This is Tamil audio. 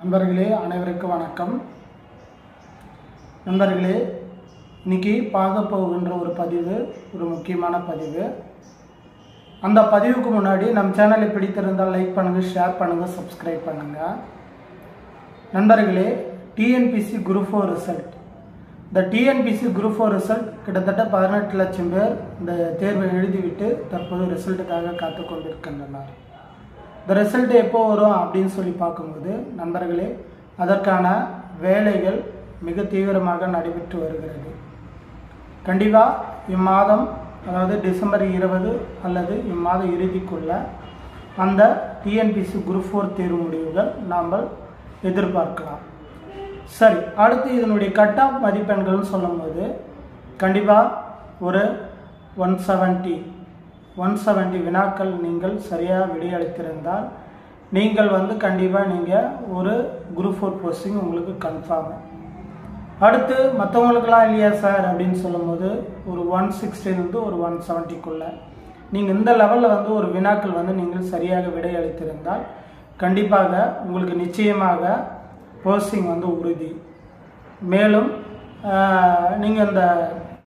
நண்பர்களே அனைவருக்கும் வணக்கம் நண்பர்களே இன்னைக்கு பார்க்க போகின்ற ஒரு பதிவு ஒரு முக்கியமான பதிவு அந்த பதிவுக்கு முன்னாடி நம்ம சேனலை பிடித்திருந்தால் லைக் பண்ணுங்கள் ஷேர் பண்ணுங்கள் சப்ஸ்கிரைப் பண்ணுங்கள் நண்பர்களே டிஎன்பிசி குரூப் ஃபோர் ரிசல்ட் இந்த டிஎன்பிசி குரூப் ஃபோர் ரிசல்ட் கிட்டத்தட்ட பதினெட்டு லட்சம் பேர் இந்த தேர்வை எழுதிவிட்டு தற்போது ரிசல்ட்டுக்காக காத்து கொண்டிருக்கின்றனர் இந்த ரிசல்ட் எப்போ வரும் அப்படின்னு சொல்லி பார்க்கும்போது நண்பர்களே அதற்கான வேலைகள் மிக தீவிரமாக நடைபெற்று வருகிறது கண்டிப்பாக இம்மாதம் அதாவது டிசம்பர் இருபது அல்லது இம்மாத இறுதிக்குள்ள அந்த டிஎன்பிசி குரூப் ஃபோர் தேர்வு முடிவுகள் நாம் எதிர்பார்க்கலாம் சரி அடுத்து இதனுடைய கட் ஆஃப் மதிப்பெண்கள்னு சொல்லும்போது கண்டிப்பாக ஒரு ஒன் செவன்ட்டி ஒன் செவன்ட்டி வினாக்கள் நீங்கள் சரியாக விடையளித்திருந்தால் நீங்கள் வந்து கண்டிப்பாக நீங்கள் ஒரு குரூப் ஃபோர் போஸ்டிங் உங்களுக்கு கன்ஃபார்ம் அடுத்து மற்றவங்களுக்கெல்லாம் இல்லையா சார் அப்படின்னு சொல்லும்போது ஒரு ஒன் சிக்ஸ்டிலேருந்து ஒரு ஒன் செவன்ட்டிக்குள்ளே நீங்கள் இந்த லெவலில் வந்து ஒரு வினாக்கள் வந்து நீங்கள் சரியாக விடையளித்திருந்தால் கண்டிப்பாக உங்களுக்கு நிச்சயமாக போஸ்டிங் வந்து உறுதி மேலும் நீங்கள் இந்த